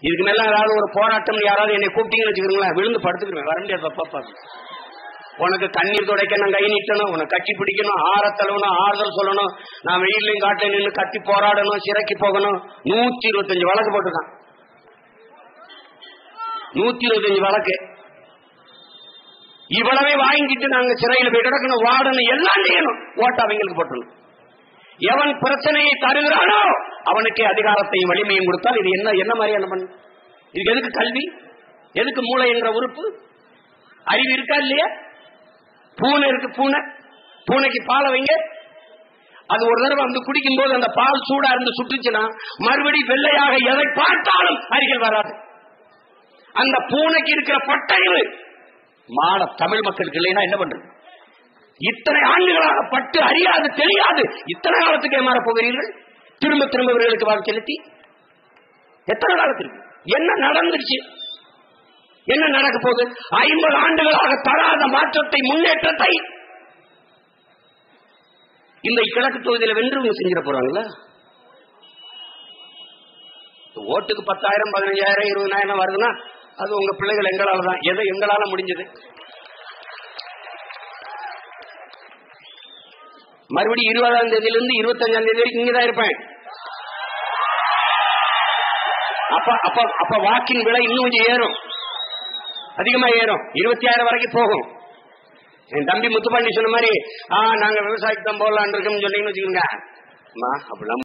இதுக்கு மேல ஏதாவது ஒரு போராட்டம் யாராவது என்னை கூப்பிட்டீங்கன்னு வச்சுக்கிறீங்களா விழுந்து படுத்துக்கிறேன் வர முடியாது தப்பா உனக்கு கண்ணீர் துடைக்கணும் கை நீட்டணும் உனக்கு கட்டி பிடிக்கணும் ஆற தழுவணும் ஆறுதல் சொல்லணும் நான் வெயிலையும் காட்டில நின்று கத்தி போராடணும் சிறைக்கு போகணும் நூத்தி இருபத்தஞ்சு வழக்கு போட்டுருக்கான் நூத்தி இருபத்தஞ்சு வழக்கு இவ்வளவே வாங்கிட்டு நாங்க சிறையில போய் கிடக்கணும் வாடணும் எல்லாம் செய்யணும் ஓட்ட அவங்களுக்கு போட்டணும் எவன் பிரச்சனையை தருகிறானோ அவனுக்கே அதிகாரத்தையும் வலிமையும் கொடுத்தால் இது என்ன என்ன மாதிரியான பண்ணு இதுக்கு எதுக்கு கல்வி எதுக்கு மூளை என்ற உறுப்பு அறிவு இருக்கா இல்லையா பூனை இருக்கு பூனை பூனைக்கு பாலை வைங்க அது ஒரு தடவை வந்து குடிக்கும் போது அந்த பால் சூடா இருந்து சுட்டுச்சுன்னா மறுபடி வெள்ளையாக எதை பார்த்தாலும் அருகில் வராது அந்த பூனைக்கு இருக்கிற பட்டறிவு மாட தமிழ் மக்களுக்கு இல்லைன்னா என்ன பண்றது இத்தனை ஆண்டுகளாக பட்டு அறியாது தெரியாது இத்தனை காலத்துக்கு ஏமாற போகிறீர்கள் திரும்ப திரும்ப இவர்களுக்கு வாக்கு செலுத்தி எத்தனை காலத்திற்கு என்ன நடந்துருச்சு என்ன நடக்க போகுது ஐம்பது ஆண்டுகளாக தராத மாற்றத்தை முன்னேற்றத்தை இந்த கிழக்கு தொகுதியில வென்று செஞ்சிட போறாங்களா ஓட்டுக்கு பத்தாயிரம் பதினஞ்சாயிரம் இருபதாயிரம் வருதுன்னா அது உங்க பிள்ளைகள் எங்களால தான் எதை எங்களால முடிஞ்சது மறுபடியும் இருபதாம் தேதியில இருந்து இருபத்தஞ்சாம் தேதி வரைக்கும் இங்கதான் இருப்பேன் அப்ப அப்ப அப்ப வாக்கின் விலை இன்னும் கொஞ்சம் ஏறும் அதிகமா ஏறும் இருபத்தி ஆயிரம் வரைக்கும் போகும் என் தம்பி முத்துப்பாண்டி சொன்ன மாதிரி ஆ நாங்க விவசாயத்தை தான் போடலான் இருக்கோம்னு சொன்னீங்கன்னு வச்சுக்கோங்க அப்படிலாம்